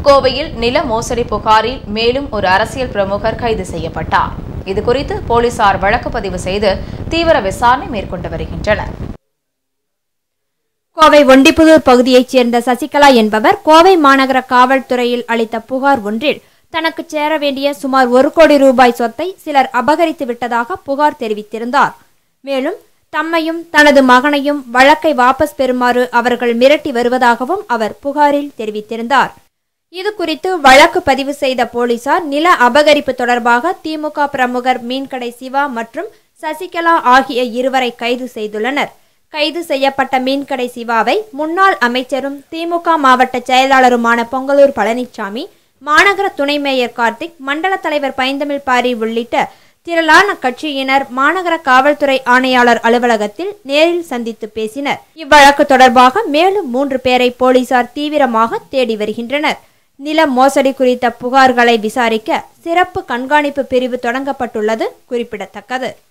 கோவையில் நில மோசடி புகாரில் மேலும் ஒரு அரசியல் பிரமுகர் கைது செய்யப்பட்டார் இதுகுறித்து போலீசார் வழக்கு பதிவு செய்து தீவிர விசாரணை மேற்கொண்டு வருகின்றனர் கோவை ஒண்டிப்புதூர் பகுதியைச் சேர்ந்த சசிகலா என்பவர் கோவை மாநகர காவல்துறையில் அளித்த புகார் ஒன்றில் தனக்கு சேர வேண்டிய சுமார் ஒரு கோடி ரூபாய் சொத்தை சிலர் அபகரித்து விட்டதாக புகார் தெரிவித்திருந்தார் மேலும் தம்மையும் தனது மகனையும் வழக்கை வாபஸ் பெறுமாறு அவர்கள் மிரட்டி வருவதாகவும் அவர் புகாரில் தெரிவித்திருந்தார் இது குறித்து வழக்கு பதிவு செய்த போலீசார் நில அபகரிப்பு தொடர்பாக திமுக பிரமுகர் மீன்கடை சிவா மற்றும் சசிகலா ஆகிய இருவரை கைது செய்துள்ளனர் கைது செய்யப்பட்ட மீன்கடை சிவாவை முன்னாள் அமைச்சரும் திமுக மாவட்ட செயலாளருமான பொங்கலூர் பழனிசாமி மாநகர துணை மேயர் கார்த்திக் மண்டல தலைவர் பைந்தமிழ் பாரி உள்ளிட்ட திரளான கட்சியினர் மாநகர காவல்துறை ஆணையாளர் அலுவலகத்தில் நேரில் சந்தித்து பேசினர் இவ்வழக்கு தொடர்பாக மேலும் மூன்று பேரை போலீசார் தீவிரமாக தேடி வருகின்றனர் நில மோசடி குறித்த புகார்களை விசாரிக்க சிறப்பு கண்காணிப்பு பிரிவு தொடங்கப்பட்டுள்ளது குறிப்பிடத்தக்கது